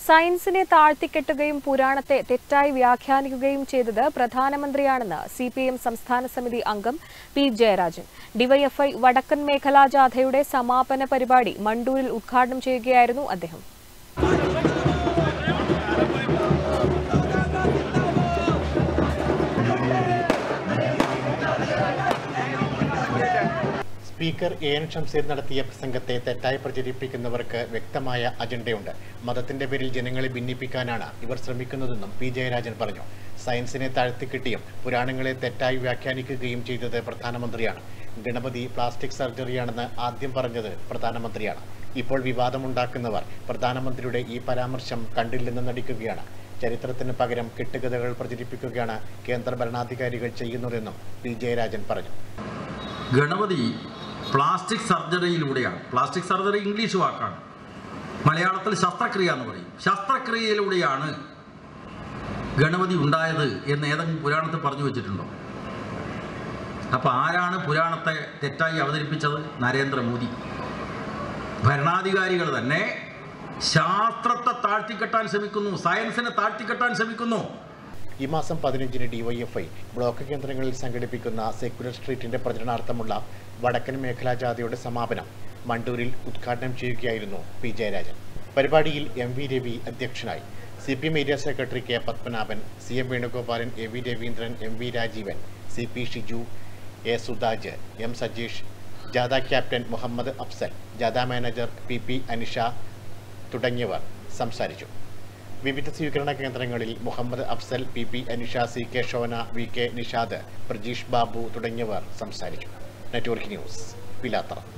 സയൻസിനെ താഴ്ത്തിക്കെട്ടുകയും പുരാണത്തെ തെറ്റായി വ്യാഖ്യാനിക്കുകയും ചെയ്തത് പ്രധാനമന്ത്രിയാണെന്ന് സി പി എം സംസ്ഥാന സമിതി അംഗം പി ജയരാജൻ ഡിവൈഎഫ്ഐ വടക്കൻ മേഖലാ ജാഥയുടെ സമാപന പരിപാടി മണ്ടൂരിൽ ഉദ്ഘാടനം ചെയ്യുകയായിരുന്നു അദ്ദേഹം സ്പീക്കർ എ എൻ ഷംസീർ നടത്തിയ പ്രസംഗത്തെ തെറ്റായി പ്രചരിപ്പിക്കുന്നവർക്ക് വ്യക്തമായ അജണ്ടയുണ്ട് മതത്തിന്റെ പേരിൽ ജനങ്ങളെ ഭിന്നിപ്പിക്കാനാണ് ഇവർ ശ്രമിക്കുന്നതെന്നും പി ജയരാജൻ പറഞ്ഞു സയൻസിനെ താഴ്ത്തിക്കിട്ടിയും പുരാണങ്ങളെ തെറ്റായി വ്യാഖ്യാനിക്കുകയും ചെയ്തത് പ്രധാനമന്ത്രിയാണ് ഗണപതി പ്ലാസ്റ്റിക് സർജറിയാണെന്ന് ആദ്യം പറഞ്ഞത് പ്രധാനമന്ത്രിയാണ് ഇപ്പോൾ വിവാദമുണ്ടാക്കുന്നവർ പ്രധാനമന്ത്രിയുടെ ഈ പരാമർശം കണ്ടില്ലെന്ന് നടിക്കുകയാണ് ചരിത്രത്തിന് പകരം കെട്ടുകഥകൾ പ്രചരിപ്പിക്കുകയാണ് കേന്ദ്ര ഭരണാധികാരികൾ ചെയ്യുന്നതെന്നും പി ജയരാജൻ പറഞ്ഞു ഗണപതി പ്ലാസ്റ്റിക് സർജറിയിലൂടെയാണ് പ്ലാസ്റ്റിക് സർജറി ഇംഗ്ലീഷ് വാക്കാണ് മലയാളത്തിൽ ശസ്ത്രക്രിയ എന്ന് പറയും ശസ്ത്രക്രിയയിലൂടെയാണ് ഗണപതി ഉണ്ടായത് എന്ന് ഏതെങ്കിലും പുരാണത്തിൽ പറഞ്ഞു വെച്ചിട്ടുണ്ടോ അപ്പോൾ ആരാണ് പുരാണത്തെ തെറ്റായി അവതരിപ്പിച്ചത് നരേന്ദ്രമോദി ഭരണാധികാരികൾ തന്നെ ശാസ്ത്രത്തെ താഴ്ത്തിക്കെട്ടാൻ ശ്രമിക്കുന്നു സയൻസിനെ താഴ്ത്തിക്കെട്ടാൻ ശ്രമിക്കുന്നു ഈ മാസം പതിനഞ്ചിന് ഡിവൈഎഫ്ഐ ബ്ലോക്ക് കേന്ദ്രങ്ങളിൽ സംഘടിപ്പിക്കുന്ന സെക്യുലർ സ്ട്രീറ്റിന്റെ പ്രചരണാർത്ഥമുള്ള വടക്കൻ മേഖലാ ജാഥയുടെ സമാപനം മണ്ടൂരിൽ ഉദ്ഘാടനം ചെയ്യുകയായിരുന്നു പി ജയരാജൻ പരിപാടിയിൽ എം വി രവി അധ്യക്ഷനായി C P M area secretary K Padmanabhan C M Venugopalan A V Raveendran M V Rajeevan C P Shiju A Suthaj M Sajeesh ജാഥ ക്യാപ്റ്റൻ മുഹമ്മദ് അഫ്സൽ ജാഥ മാനേജർ പി പി അനിഷ തുടങ്ങിയവർ സംസാരിച്ചു വിവിധ സ്വീകരണ കേന്ദ്രങ്ങളിൽ Muhammad Afsal P P Anisha C K Shona V K Nishad Prajeesh Babu തുടങ്ങിയവർ സംസാരിച്ചു നെറ്റ്വർക്ക് ന്യൂസ് പിലാത്തറ